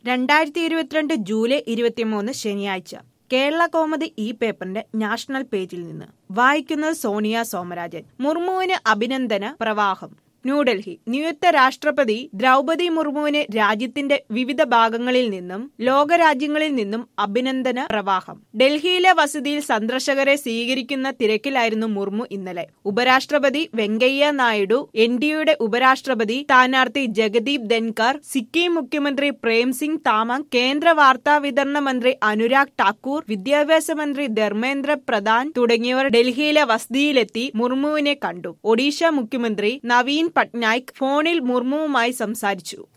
രണ്ടായിരത്തി ഇരുപത്തിരണ്ട് ജൂലൈ ഇരുപത്തിമൂന്ന് ശനിയാഴ്ച കേരള കോമതി ഈ പേപ്പറിന്റെ നാഷണൽ പേജിൽ നിന്ന് വായിക്കുന്നത് സോണിയ സോമരാജൻ മുർമുവിന് അഭിനന്ദന പ്രവാഹം ന്യൂഡൽഹി നിയുക്ത രാഷ്ട്രപതി ദ്രൗപതി മുർമുവിന് രാജ്യത്തിന്റെ വിവിധ ഭാഗങ്ങളിൽ നിന്നും ലോകരാജ്യങ്ങളിൽ നിന്നും അഭിനന്ദന പ്രവാഹം ഡൽഹിയിലെ വസതിയിൽ സന്ദർശകരെ സ്വീകരിക്കുന്ന തിരക്കിലായിരുന്നു മുർമു ഇന്നലെ ഉപരാഷ്ട്രപതി വെങ്കയ്യ നായിഡു എൻ ഡിയുടെ ഉപരാഷ്ട്രപതി സ്ഥാനാർത്ഥി ജഗദീപ് ധൻകർ സിക്കിം മുഖ്യമന്ത്രി പ്രേംസിംഗ് താമങ് കേന്ദ്ര വാർത്താ വിതരണ മന്ത്രി അനുരാഗ് ഠാക്കൂർ വിദ്യാഭ്യാസ മന്ത്രി ധർമ്മേന്ദ്ര പ്രധാൻ തുടങ്ങിയവർ ഡൽഹിയിലെ വസതിയിലെത്തി മുർമുവിനെ കണ്ടു ഒഡീഷ മുഖ്യമന്ത്രി നവീൻ പട്നായിക് ഫോണിൽ മുർമുവുമായി സംസാരിച്ചു